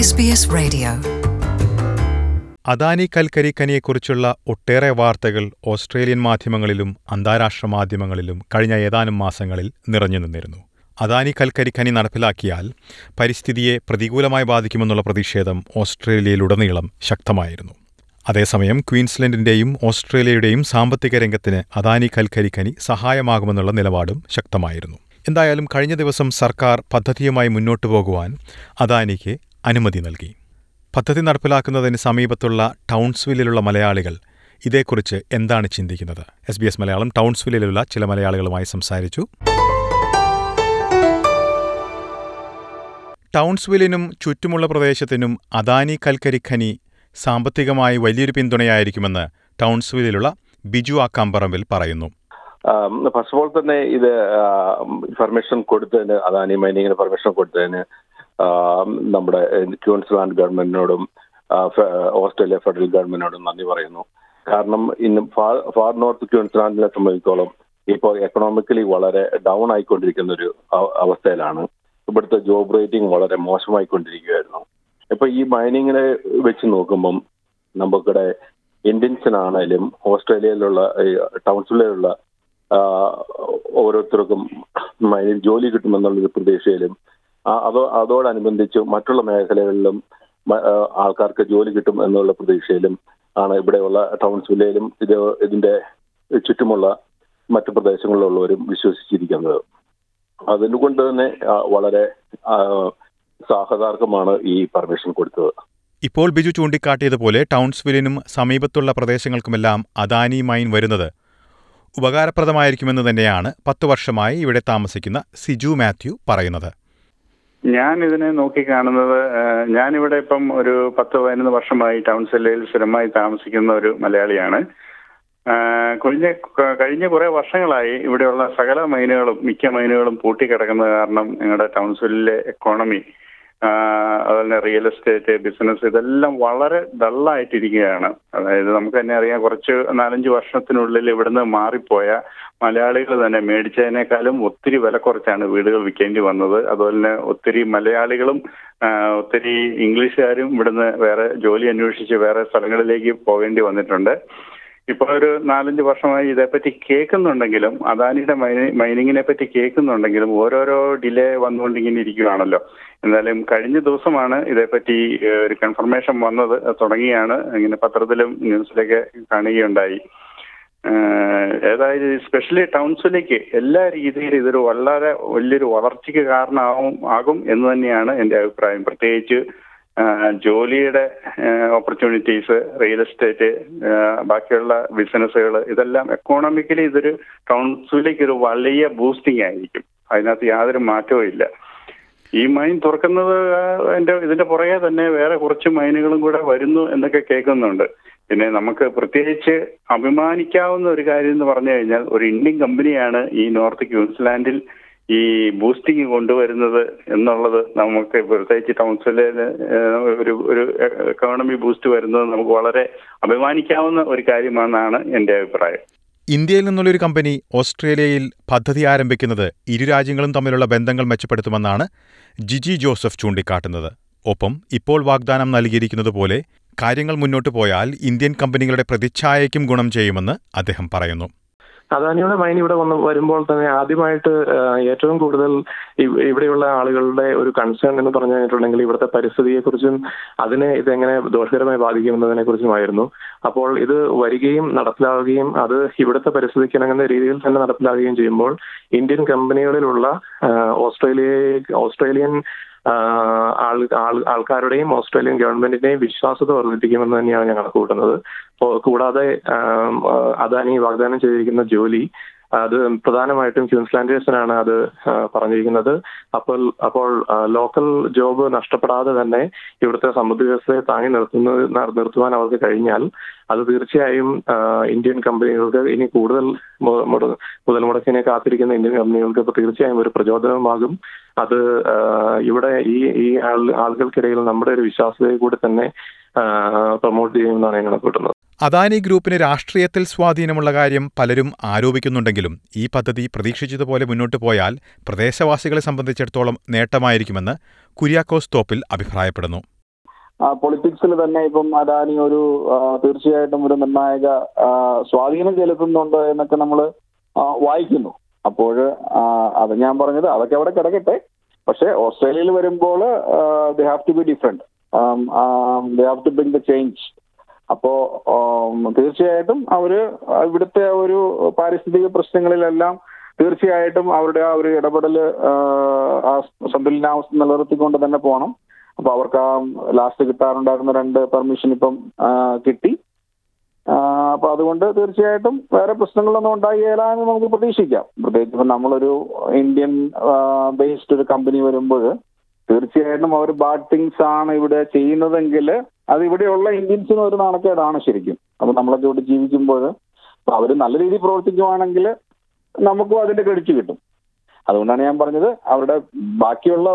SBS Radio. Adani കൽക്കരി ഖനിയെക്കുറിച്ചുള്ള ഒട്ടേറെ വാർത്തകൾ ഓസ്ട്രേലിയൻ മാധ്യമങ്ങളിലും അന്താരാഷ്ട്ര മാധ്യമങ്ങളിലും കഴിഞ്ഞ ഏതാനും മാസങ്ങളിൽ നിറഞ്ഞു നിന്നിരുന്നു അദാനി കൽക്കരി ഖനി നടപ്പിലാക്കിയാൽ പരിസ്ഥിതിയെ പ്രതികൂലമായി ബാധിക്കുമെന്നുള്ള പ്രതിഷേധം ഓസ്ട്രേലിയയിലുടനീളം ശക്തമായിരുന്നു അതേസമയം ക്വീൻസ്ലൻഡിന്റെയും ഓസ്ട്രേലിയയുടെയും സാമ്പത്തിക രംഗത്തിന് അദാനി കൽക്കരി ഖനി സഹായമാകുമെന്നുള്ള നിലപാടും ശക്തമായിരുന്നു എന്തായാലും കഴിഞ്ഞ ദിവസം സർക്കാർ പദ്ധതിയുമായി മുന്നോട്ടു പോകുവാൻ അദാനിക്ക് അനുമതി നൽകി പദ്ധതി നടപ്പിലാക്കുന്നതിന് സമീപത്തുള്ള ടൗൺസ്വില്ലിലുള്ള മലയാളികൾ ഇതേക്കുറിച്ച് എന്താണ് ചിന്തിക്കുന്നത് എസ് ബി എസ് മലയാളം ടൗൺസ്വില്ലിലുള്ള ചില മലയാളികളുമായി സംസാരിച്ചു ടൗൺസ്വില്ലിനും ചുറ്റുമുള്ള പ്രദേശത്തിനും അദാനി കൽക്കരി ഖനി സാമ്പത്തികമായി വലിയൊരു പിന്തുണയായിരിക്കുമെന്ന് ടൗൺസ്വില്ലിലുള്ള ബിജു ആക്കാമ്പറമ്പിൽ പറയുന്നു ഫസ്റ്റ് ഓഫ് ഓൾ തന്നെ ഇത് പെർമിഷൻ കൊടുത്തതിന് അദാനി മൈനിങ്ങിന് പെർമിഷൻ കൊടുത്തതിന് നമ്മുടെ ക്യൂൻസ്ലാൻഡ് ഗവൺമെന്റിനോടും ഓസ്ട്രേലിയ ഫെഡറൽ ഗവൺമെന്റിനോടും നന്ദി പറയുന്നു കാരണം ഇന്ന് ഫാർ ഫാർ നോർത്ത് ക്യൂൻസ്ലാൻഡിനെ സംബന്ധിച്ചോളം ഇപ്പോൾ എക്കണോമിക്കലി വളരെ ഡൗൺ ആയിക്കൊണ്ടിരിക്കുന്ന ഒരു അവസ്ഥയിലാണ് ഇവിടുത്തെ ജോബ് റേറ്റിംഗ് വളരെ മോശമായിക്കൊണ്ടിരിക്കുകയായിരുന്നു ഇപ്പൊ ഈ മൈനിങ്ങിനെ വെച്ച് നോക്കുമ്പം നമുക്കിടെ ഇന്ത്യൻസിനാണേലും ഓസ്ട്രേലിയയിലുള്ള ടൗൺസിലുള്ള ഓരോരുത്തർക്കും മൈനിൽ ജോലി കിട്ടുമെന്നുള്ളൊരു പ്രതീക്ഷയിലും അതോ അതോടനുബന്ധിച്ച് മറ്റുള്ള മേഖലകളിലും ആൾക്കാർക്ക് ജോലി കിട്ടും എന്നുള്ള പ്രതീക്ഷയിലും ആണ് ഇവിടെയുള്ള ടൗൺസിലെയും ഇത് ഇതിന്റെ ചുറ്റുമുള്ള മറ്റു പ്രദേശങ്ങളിലുള്ളവരും വിശ്വസിച്ചിരിക്കുന്നത് അതുകൊണ്ട് തന്നെ വളരെ സാഹതാർക്കമാണ് ഈ പെർമിഷൻ കൊടുത്തത് ഇപ്പോൾ ബിജു ചൂണ്ടിക്കാട്ടിയതുപോലെ ടൗൺസ്വില്ലിനും സമീപത്തുള്ള പ്രദേശങ്ങൾക്കുമെല്ലാം അദാനി മൈൻ വരുന്നത് ഉപകാരപ്രദമായിരിക്കുമെന്ന് തന്നെയാണ് പത്തു വർഷമായി ഇവിടെ താമസിക്കുന്ന സിജു മാത്യു പറയുന്നത് ഞാൻ ഇതിനെ നോക്കിക്കാണുന്നത് ഞാനിവിടെ ഇപ്പം ഒരു പത്ത് പതിനൊന്ന് വർഷമായി ടൗൺസില്ലയിൽ സ്ഥിരമായി താമസിക്കുന്ന ഒരു മലയാളിയാണ് കഴിഞ്ഞ കഴിഞ്ഞ കുറെ വർഷങ്ങളായി ഇവിടെയുള്ള സകല മൈനുകളും മിക്ക മൈനുകളും പൂട്ടിക്കിടക്കുന്നത് കാരണം ഞങ്ങളുടെ ടൗൺസിലെ എക്കോണമി അതുപോലെ റിയൽ എസ്റ്റേറ്റ് ബിസിനസ് ഇതെല്ലാം വളരെ ഡള്ളായിട്ടിരിക്കുകയാണ് അതായത് നമുക്ക് തന്നെ അറിയാം കുറച്ച് നാലഞ്ച് വർഷത്തിനുള്ളിൽ ഇവിടുന്ന് മാറിപ്പോയ മലയാളികൾ തന്നെ മേടിച്ചതിനേക്കാളും ഒത്തിരി വില കുറച്ചാണ് വീടുകൾ വിൽക്കേണ്ടി വന്നത് അതുപോലെ തന്നെ ഒത്തിരി മലയാളികളും ഒത്തിരി ഇംഗ്ലീഷുകാരും ഇവിടുന്ന് വേറെ ജോലി അന്വേഷിച്ച് വേറെ സ്ഥലങ്ങളിലേക്ക് പോകേണ്ടി വന്നിട്ടുണ്ട് ഇപ്പോൾ ഒരു നാലഞ്ച് വർഷമായി ഇതേപ്പറ്റി കേൾക്കുന്നുണ്ടെങ്കിലും അദാനിയുടെ മൈനിങ്ങിനെ പറ്റി കേൾക്കുന്നുണ്ടെങ്കിലും ഓരോരോ ഡിലേ വന്നുകൊണ്ടിങ്ങനെ ഇരിക്കുകയാണല്ലോ എന്നാലും കഴിഞ്ഞ ദിവസമാണ് ഇതേപ്പറ്റി ഒരു കൺഫർമേഷൻ വന്നത് തുടങ്ങിയാണ് ഇങ്ങനെ പത്രത്തിലും ന്യൂസിലൊക്കെ കാണുകയുണ്ടായി ഏതായാലും സ്പെഷ്യലി ടൗൺസിലേക്ക് എല്ലാ രീതിയിലും ഇതൊരു വളരെ വലിയൊരു വളർച്ചയ്ക്ക് കാരണമാവും ആകും എന്ന് തന്നെയാണ് എൻ്റെ അഭിപ്രായം പ്രത്യേകിച്ച് ജോലിയുടെ ഓപ്പർച്യൂണിറ്റീസ് റിയൽ എസ്റ്റേറ്റ് ബാക്കിയുള്ള ബിസിനസ്സുകൾ ഇതെല്ലാം എക്കോണമിക്കലി ഇതൊരു ടൗൺസിലേക്ക് ഒരു വലിയ ബൂസ്റ്റിംഗ് ആയിരിക്കും അതിനകത്ത് യാതൊരു മാറ്റവും ഇല്ല ഈ മൈൻ തുറക്കുന്നത് എൻ്റെ ഇതിന്റെ പുറകെ തന്നെ വേറെ കുറച്ച് മൈനുകളും കൂടെ വരുന്നു എന്നൊക്കെ കേൾക്കുന്നുണ്ട് പിന്നെ നമുക്ക് പ്രത്യേകിച്ച് അഭിമാനിക്കാവുന്ന ഒരു കാര്യം എന്ന് പറഞ്ഞു കഴിഞ്ഞാൽ ഒരു ഇന്ത്യൻ കമ്പനിയാണ് ഈ നോർത്ത് ക്യൂൻസ്ലാൻഡിൽ ഈ ബൂസ്റ്റിംഗ് കൊണ്ടുവരുന്നത് എന്നുള്ളത് നമുക്ക് പ്രത്യേകിച്ച് ടൗൺസിലിൽ ഒരു ഒരു എക്കോണമി ബൂസ്റ്റ് വരുന്നത് നമുക്ക് വളരെ അഭിമാനിക്കാവുന്ന ഒരു കാര്യമാണെന്നാണ് എൻ്റെ അഭിപ്രായം ഇന്ത്യയിൽ നിന്നുള്ളൊരു കമ്പനി ഓസ്ട്രേലിയയിൽ പദ്ധതി ആരംഭിക്കുന്നത് ഇരു രാജ്യങ്ങളും തമ്മിലുള്ള ബന്ധങ്ങൾ മെച്ചപ്പെടുത്തുമെന്നാണ് ജിജി ജോസഫ് ചൂണ്ടിക്കാട്ടുന്നത് ഒപ്പം ഇപ്പോൾ വാഗ്ദാനം നൽകിയിരിക്കുന്നത് പോലെ കാര്യങ്ങൾ മുന്നോട്ടു പോയാൽ ഇന്ത്യൻ കമ്പനികളുടെ പ്രതിച്ഛായയ്ക്കും ഗുണം ചെയ്യുമെന്ന് അദ്ദേഹം പറയുന്നു അദാനിയുടെ മൈൻ ഇവിടെ വന്ന് വരുമ്പോൾ തന്നെ ആദ്യമായിട്ട് ഏറ്റവും കൂടുതൽ ഇവിടെയുള്ള ആളുകളുടെ ഒരു കൺസേൺ എന്ന് പറഞ്ഞു കഴിഞ്ഞിട്ടുണ്ടെങ്കിൽ ഇവിടുത്തെ പരിസ്ഥിതിയെക്കുറിച്ചും അതിനെ ഇതെങ്ങനെ ദോഷകരമായി ബാധിക്കുമെന്നതിനെ കുറിച്ചുമായിരുന്നു അപ്പോൾ ഇത് വരികയും നടപ്പിലാവുകയും അത് ഇവിടുത്തെ പരിസ്ഥിതിക്ക് ഇണങ്ങുന്ന രീതിയിൽ തന്നെ നടപ്പിലാവുകയും ചെയ്യുമ്പോൾ ഇന്ത്യൻ കമ്പനികളിലുള്ള ഓസ്ട്രേലിയ ഓസ്ട്രേലിയൻ ആൾക്കാരുടെയും ഓസ്ട്രേലിയൻ ഗവൺമെന്റിന്റെയും വിശ്വാസത വർദ്ധിപ്പിക്കുമെന്ന് തന്നെയാണ് ഞങ്ങൾ കൂട്ടുന്നത് കൂടാതെ അദാനി വാഗ്ദാനം ചെയ്തിരിക്കുന്ന ജോലി അത് പ്രധാനമായിട്ടും ക്യൂൻസ്ലാൻഡേഴ്സിനാണ് അത് പറഞ്ഞിരിക്കുന്നത് അപ്പോൾ അപ്പോൾ ലോക്കൽ ജോബ് നഷ്ടപ്പെടാതെ തന്നെ ഇവിടുത്തെ സമ്പദ് വ്യവസ്ഥയെ താങ്ങി നിർത്തുന്ന നിർത്തുവാൻ അവർക്ക് കഴിഞ്ഞാൽ അത് തീർച്ചയായും ഇന്ത്യൻ കമ്പനികൾക്ക് ഇനി കൂടുതൽ മുതൽ മുടക്കിനെ കാത്തിരിക്കുന്ന ഇന്ത്യൻ കമ്പനികൾക്ക് ഇപ്പോൾ തീർച്ചയായും ഒരു പ്രചോദനമാകും അത് ഇവിടെ ഈ ഈ ആളുകൾക്കിടയിൽ നമ്മുടെ ഒരു വിശ്വാസതയെ കൂടി തന്നെ പ്രൊമോട്ട് ചെയ്യുമെന്നാണ് ഞങ്ങൾ കൂട്ടുന്നത് അദാനി ഗ്രൂപ്പിന് രാഷ്ട്രീയത്തിൽ സ്വാധീനമുള്ള കാര്യം പലരും ആരോപിക്കുന്നുണ്ടെങ്കിലും ഈ പദ്ധതി പ്രതീക്ഷിച്ചതുപോലെ മുന്നോട്ടു പോയാൽ പ്രദേശവാസികളെ സംബന്ധിച്ചിടത്തോളം നേട്ടമായിരിക്കുമെന്ന് കുര്യാക്കോസ് തോപ്പിൽ അഭിപ്രായപ്പെടുന്നു പൊളിറ്റിക്സിൽ തന്നെ ഇപ്പം അദാനി ഒരു ആ, തീർച്ചയായിട്ടും ഒരു നിർണായക ആ, സ്വാധീനം ചെലുത്തുന്നുണ്ട് എന്നൊക്കെ നമ്മൾ വായിക്കുന്നു അപ്പോൾ അത് ഞാൻ പറഞ്ഞത് അതൊക്കെ അവിടെ കിടക്കട്ടെ പക്ഷേ ഓസ്ട്രേലിയയിൽ വരുമ്പോൾ they have to be different they have to bring the change അപ്പോ ഉം, തീർച്ചയായിട്ടും അവര് ഇവിടുത്തെ ഒരു പാരിസ്ഥിതിക പ്രശ്നങ്ങളിലെല്ലാം തീർച്ചയായിട്ടും അവരുടെ ആ ഒരു ഇടപെടൽ ആ സന്തുലനാവസ്ഥ നിലനിർത്തിക്കൊണ്ട് തന്നെ പോകണം അപ്പൊ അവർക്ക് ആ ലാസ്റ്റ് കിട്ടാറുണ്ടായിരുന്ന രണ്ട് പെർമിഷൻ ഇപ്പം ആ, കിട്ടി ആ, അപ്പൊ അതുകൊണ്ട് തീർച്ചയായിട്ടും വേറെ പ്രശ്നങ്ങളൊന്നും ഉണ്ടായില്ല എന്ന് നമുക്ക് പ്രതീക്ഷിക്കാം പ്രത്യേകിച്ച് ഇപ്പം നമ്മളൊരു ഇന്ത്യൻ ബേസ്ഡ് ഒരു കമ്പനി വരുമ്പോൾ തീർച്ചയായിട്ടും അവർ ബാഡ് തിങ്സ് ആണ് ഇവിടെ ചെയ്യുന്നതെങ്കിൽ അത് ഇവിടെയുള്ള ഇന്ത്യൻസിന് ഒരു നാണക്കേടാണ് ശരിക്കും അപ്പൊ നമ്മളൊക്കെ ഇവിടെ ജീവിക്കുമ്പോൾ അവർ നല്ല രീതിയിൽ പ്രവർത്തിക്കുവാണെങ്കിൽ നമുക്കും അതിന്റെ ക്രെഡിറ്റ് കിട്ടും അതുകൊണ്ടാണ് ഞാൻ പറഞ്ഞത് അവരുടെ ബാക്കിയുള്ള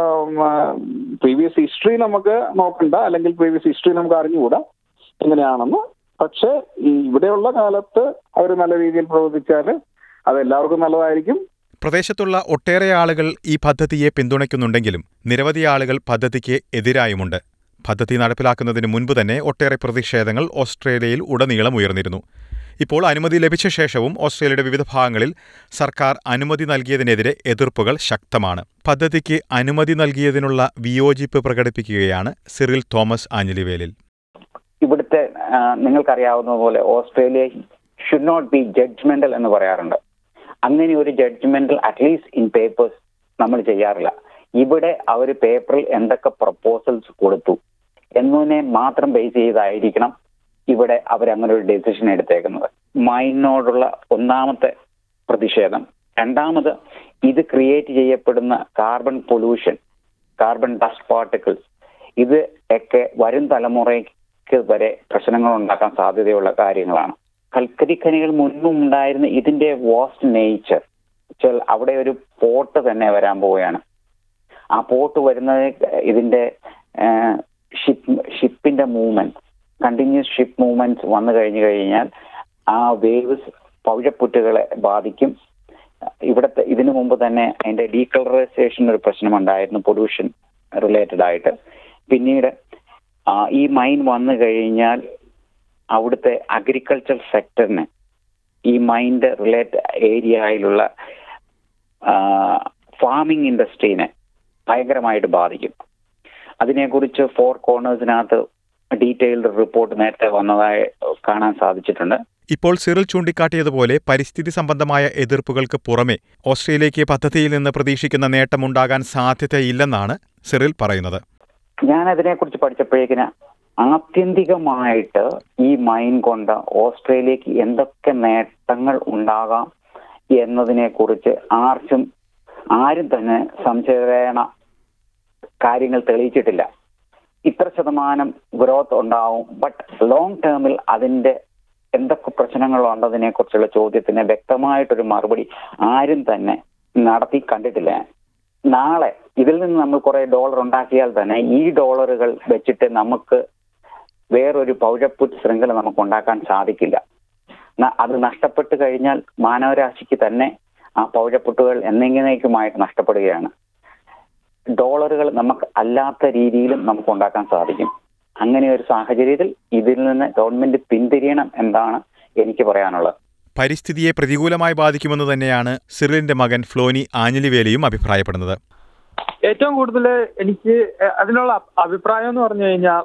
പ്രീവിയസ് ഹിസ്റ്ററി നമുക്ക് നോക്കണ്ട അല്ലെങ്കിൽ പ്രീവിയസ് ഹിസ്റ്ററി നമുക്ക് അറിഞ്ഞുകൂടാ എങ്ങനെയാണെന്ന് പക്ഷേ ഈ ഇവിടെയുള്ള കാലത്ത് അവർ നല്ല രീതിയിൽ പ്രവർത്തിച്ചാൽ അത് എല്ലാവർക്കും നല്ലതായിരിക്കും പ്രദേശത്തുള്ള ഒട്ടേറെ ആളുകൾ ഈ പദ്ധതിയെ പിന്തുണയ്ക്കുന്നുണ്ടെങ്കിലും നിരവധി ആളുകൾ പദ്ധതിക്ക് എതിരായുമുണ്ട് പദ്ധതി നടപ്പിലാക്കുന്നതിന് മുൻപ് തന്നെ ഒട്ടേറെ പ്രതിഷേധങ്ങൾ ഓസ്ട്രേലിയയിൽ ഉടനീളം ഉയർന്നിരുന്നു ഇപ്പോൾ അനുമതി ലഭിച്ച ശേഷവും ഓസ്ട്രേലിയയുടെ വിവിധ ഭാഗങ്ങളിൽ സർക്കാർ അനുമതി നൽകിയതിനെതിരെ എതിർപ്പുകൾ ശക്തമാണ് പദ്ധതിക്ക് അനുമതി നൽകിയതിനുള്ള വിയോജിപ്പ് പ്രകടിപ്പിക്കുകയാണ് സിറിൽ തോമസ് ആഞ്ഞിലിവേലിൽ ഇവിടുത്തെ ആ, നിങ്ങൾക്കറിയാവുന്ന പോലെ Australia should not be judgmental എന്ന് പറയാറുണ്ട് അങ്ങനെ ഒരു ജഡ്ജ്മെന്റൽ അറ്റ്ലീസ്റ്റ് ഇൻ പേപ്പേഴ്സ് നമ്മൾ ചെയ്യാറില്ല ഇവിടെ അവർ പേപ്പറിൽ എന്തൊക്കെ പ്രപ്പോസൽസ് കൊടുത്തു എന്നതിനെ മാത്രം ബേസ് ചെയ്തായിരിക്കണം ഇവിടെ അവർ അങ്ങനെ ഒരു ഡെസിഷൻ എടുത്തേക്കുന്നത് മൈനോടുള്ള ഒന്നാമത്തെ പ്രതിഷേധം രണ്ടാമത് ഇത് ക്രിയേറ്റ് ചെയ്യപ്പെടുന്ന carbon pollution carbon dust particles ഇത് ഒക്കെ വരും തലമുറയ്ക്ക് വരെ പ്രശ്നങ്ങൾ ഉണ്ടാക്കാൻ സാധ്യതയുള്ള കാര്യങ്ങളാണ് കൽക്കരി ഖനികൾ മുൻപും ഉണ്ടായിരുന്ന ഇതിന്റെ വാസ്റ്റ് നേച്ചർ അവിടെ ഒരു പോർട്ട് തന്നെ വരാൻ പോവുകയാണ് ആ പോർട്ട് വരുന്നത് ഇതിന്റെ ഷിപ്പ് ഷിപ്പിന്റെ മൂവ്മെന്റ് കണ്ടിന്യൂസ് ഷിപ്പ് മൂവ്മെന്റ്സ് വന്നു കഴിഞ്ഞു കഴിഞ്ഞാൽ ആ വേവ്സ് പവിഴപ്പുറ്റുകളെ ബാധിക്കും ഇവിടുത്തെ ഇതിനു മുമ്പ് തന്നെ അതിന്റെ ഡീകളറൈസേഷൻ ഒരു പ്രശ്നമുണ്ടായിരുന്നു പൊല്യൂഷൻ റിലേറ്റഡ് ആയിട്ട് പിന്നീട് ആ, ഈ മൈൻ വന്നു കഴിഞ്ഞാൽ അവിടുത്തെ അഗ്രികൾച്ചർ സെക്ടറിന് ഈ മൈൻഡ് റിലേറ്റ് ഏരിയയിലുള്ള ഫാമിംഗ് ഇൻഡസ്ട്രീനെ ഭയങ്കരമായിട്ട് ബാധിക്കും അതിനെക്കുറിച്ച് ഫോർ കോർണേഴ്സിനകത്ത് ഡീറ്റെയിൽഡ് റിപ്പോർട്ട് നേരത്തെ വന്നതായി കാണാൻ സാധിച്ചിട്ടുണ്ട് ഇപ്പോൾ സിറിൽ ചൂണ്ടിക്കാട്ടിയതുപോലെ പരിസ്ഥിതി സംബന്ധമായ എതിർപ്പുകൾക്ക് പുറമെ ഓസ്ട്രേലിയയ്ക്ക് പദ്ധതിയിൽ നിന്ന് പ്രതീക്ഷിക്കുന്ന നേട്ടമുണ്ടാകാൻ സാധ്യതയില്ലെന്നാണ് സിറിൽ പറയുന്നത് ഞാൻ അതിനെക്കുറിച്ച് പഠിച്ചപ്പോഴേക്കിന് ആത്യന്തികമായിട്ട് ഈ മൈൻ കൊണ്ട് ഓസ്ട്രേലിയക്ക് എന്തൊക്കെ നേട്ടങ്ങൾ ഉണ്ടാകാം എന്നതിനെ കുറിച്ച് ആർക്കും ആരും തന്നെ സംശയവേണ കാര്യങ്ങൾ തെളിയിച്ചിട്ടില്ല ഇത്ര ശതമാനം ഗ്രോത്ത് ഉണ്ടാവും ബട്ട് ലോങ് ടേമിൽ അതിന്റെ എന്തൊക്കെ പ്രശ്നങ്ങളുണ്ടതിനെ കുറിച്ചുള്ള ചോദ്യത്തിന് വ്യക്തമായിട്ടൊരു മറുപടി ആരും തന്നെ നടത്തി കണ്ടിട്ടില്ല നാളെ ഇതിൽ നിന്ന് നമ്മൾ കുറെ ഡോളർ ഉണ്ടാക്കിയാൽ തന്നെ ഈ ഡോളറുകൾ വെച്ചിട്ട് നമുക്ക് വേറൊരു പൗരപ്പുറ്റ് ശൃംഖല നമുക്ക് ഉണ്ടാക്കാൻ സാധിക്കില്ല ന- അത് നഷ്ടപ്പെട്ട് കഴിഞ്ഞാൽ മാനവരാശിക്ക് തന്നെ ആ പൗരപ്പുട്ടുകൾ എന്നേക്കുമായിട്ട് നഷ്ടപ്പെടുകയാണ് ഡോളറുകൾ നമുക്ക് അല്ലാത്ത രീതിയിലും നമുക്ക് ഉണ്ടാക്കാൻ സാധിക്കും അങ്ങനെ ഒരു സാഹചര്യത്തിൽ ഇതിൽ നിന്ന് ഗവൺമെന്റ് പിന്തിരിയണം എന്നാണ് എനിക്ക് പറയാനുള്ളത് പരിസ്ഥിതിയെ പ്രതികൂലമായി ബാധിക്കുമെന്ന് തന്നെയാണ് സിറിലിന്റെ മകൻ ഫ്ലോനി ആഞ്ഞിലിവേലിയും അഭിപ്രായപ്പെടുന്നത് ഏറ്റവും കൂടുതൽ എനിക്ക് എ- അതിനുള്ള അഭി- അഭിപ്രായം എന്ന് പറഞ്ഞു കഴിഞ്ഞാൽ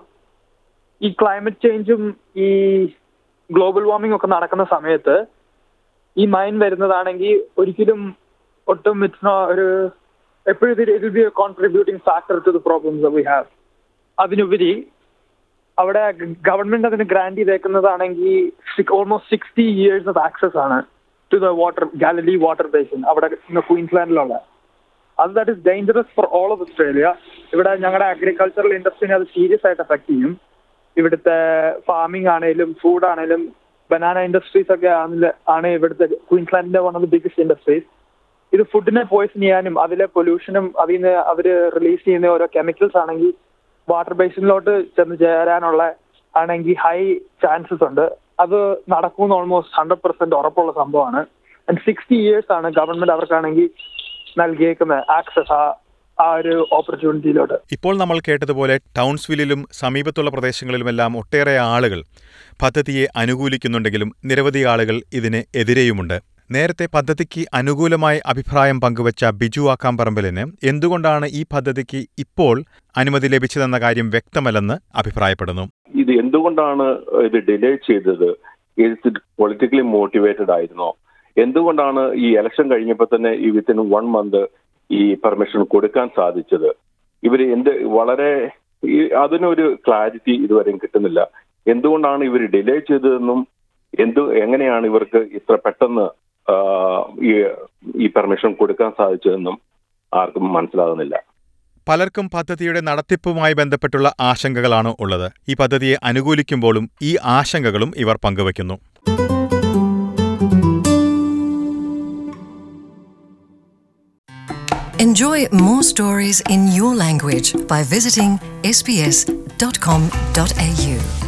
ഈ ക്ലൈമറ്റ് ചേഞ്ചും ഈ ഗ്ലോബൽ വാർമിംഗ് ഒക്കെ നടക്കുന്ന സമയത്ത് ഈ മൈൻ വരുന്നതാണെങ്കിൽ ഒരിക്കലും ഒട്ടും ഇറ്റ്സ് നോ ഒരു എപ്പോഴും it be a contributing factor to the problems we have അതിനുപരി അവിടെ ഗവൺമെന്റ് അതിന് ഗ്രാൻഡ് ചെയ്തേക്കുന്നതാണെങ്കിൽ almost sixty years of access ആണ് to the water Galilee water basin അവിടെ ക്വീൻസ്ലാൻഡിലുള്ള അത് that is dangerous for all of Australia ഇവിടെ ഞങ്ങളുടെ അഗ്രികൾച്ചറൽ ഇൻഡസ്ട്രീനെ അത് സീരിയസ് ആയിട്ട് എഫക്ട് ചെയ്യും ഇവിടുത്തെ ഫാമിംഗ് ആണേലും ഫുഡ് ആണേലും ബനാന ഇൻഡസ്ട്രീസ് ഒക്കെ ആണെങ്കില് ആണ് ഇവിടുത്തെ ക്വീൻസ്ലാൻഡിന്റെ one of the biggest industries ഇത് ഫുഡിനെ പോയിസൺ ചെയ്യാനും അതിലെ പൊല്യൂഷനും അതിൽ നിന്ന് അവർ റിലീസ് ചെയ്യുന്ന ഓരോ കെമിക്കൽസ് ആണെങ്കിൽ വാട്ടർ ബേസിനിലോട്ട് ചെന്ന് ചേരാനുള്ള ആണെങ്കിൽ ഹൈ ചാൻസസ് ഉണ്ട് അത് നടക്കുമെന്ന് ഓൾമോസ്റ്റ് ഹൺഡ്രഡ് പെർസെന്റ് ഉറപ്പുള്ള സംഭവമാണ് ആൻഡ് സിക്സ്റ്റി ഇയേഴ്സ് ആണ് ഗവൺമെന്റ് അവർക്കാണെങ്കിൽ നൽകിയേക്കുന്ന ആക്സസ് ആ ആ ഒരു ഓപ്പർച്യൂണിറ്റിയിലോട്ട് ഇപ്പോൾ നമ്മൾ കേട്ടതുപോലെ ടൗൺസ്വില്ലിലും സമീപത്തുള്ള പ്രദേശങ്ങളിലുമെല്ലാം ഒട്ടേറെ ആളുകൾ പദ്ധതിയെ അനുകൂലിക്കുന്നുണ്ടെങ്കിലും നിരവധി ആളുകൾ ഇതിന് എതിരെയുമുണ്ട് നേരത്തെ പദ്ധതിക്ക് അനുകൂലമായി അഭിപ്രായം പങ്കുവച്ച ബിജു ആക്കാമ്പറമ്പലിന് എന്തുകൊണ്ടാണ് ഈ പദ്ധതിക്ക് ഇപ്പോൾ അനുമതി ലഭിച്ചതെന്ന കാര്യം വ്യക്തമല്ലെന്ന് അഭിപ്രായപ്പെടുന്നു ഇത് എന്തുകൊണ്ടാണ് ഇത് ഡിലേ ചെയ്തത് ഇത് പൊളിറ്റിക്കലി മോട്ടിവേറ്റഡ് ആയിരുന്നോ എന്തുകൊണ്ടാണ് ഈ ഇലക്ഷൻ കഴിഞ്ഞപ്പോൾ തന്നെ ഈ വിത്തിൻ വൺ മന്ത് ഈ പെർമിഷൻ കൊടുക്കാൻ സാധിച്ചത് ഇവർ എന്ത് വളരെ ഈ അതിനൊരു ക്ലാരിറ്റി ഇതുവരെയും കിട്ടുന്നില്ല എന്തുകൊണ്ടാണ് ഇവർ ഡിലേ ചെയ്തതെന്നും എന്തു എങ്ങനെയാണ് ഇവർക്ക് ഇത്ര പെട്ടെന്ന് ആ, ഈ ഈ പെർമിഷൻ കൊടുക്കാൻ സാധിച്ചതെന്നും ആർക്കും മനസ്സിലാകുന്നില്ല പലർക്കും പദ്ധതിയുടെ നടത്തിപ്പുമായി ബന്ധപ്പെട്ടുള്ള ആശങ്കകളാണ് ഉള്ളത് ഈ പദ്ധതിയെ അനുകൂലിക്കുമ്പോഴും ഈ ആശങ്കകളും ഇവർ പങ്കുവയ്ക്കുന്നു Enjoy more stories in your language by visiting sbs.com.au.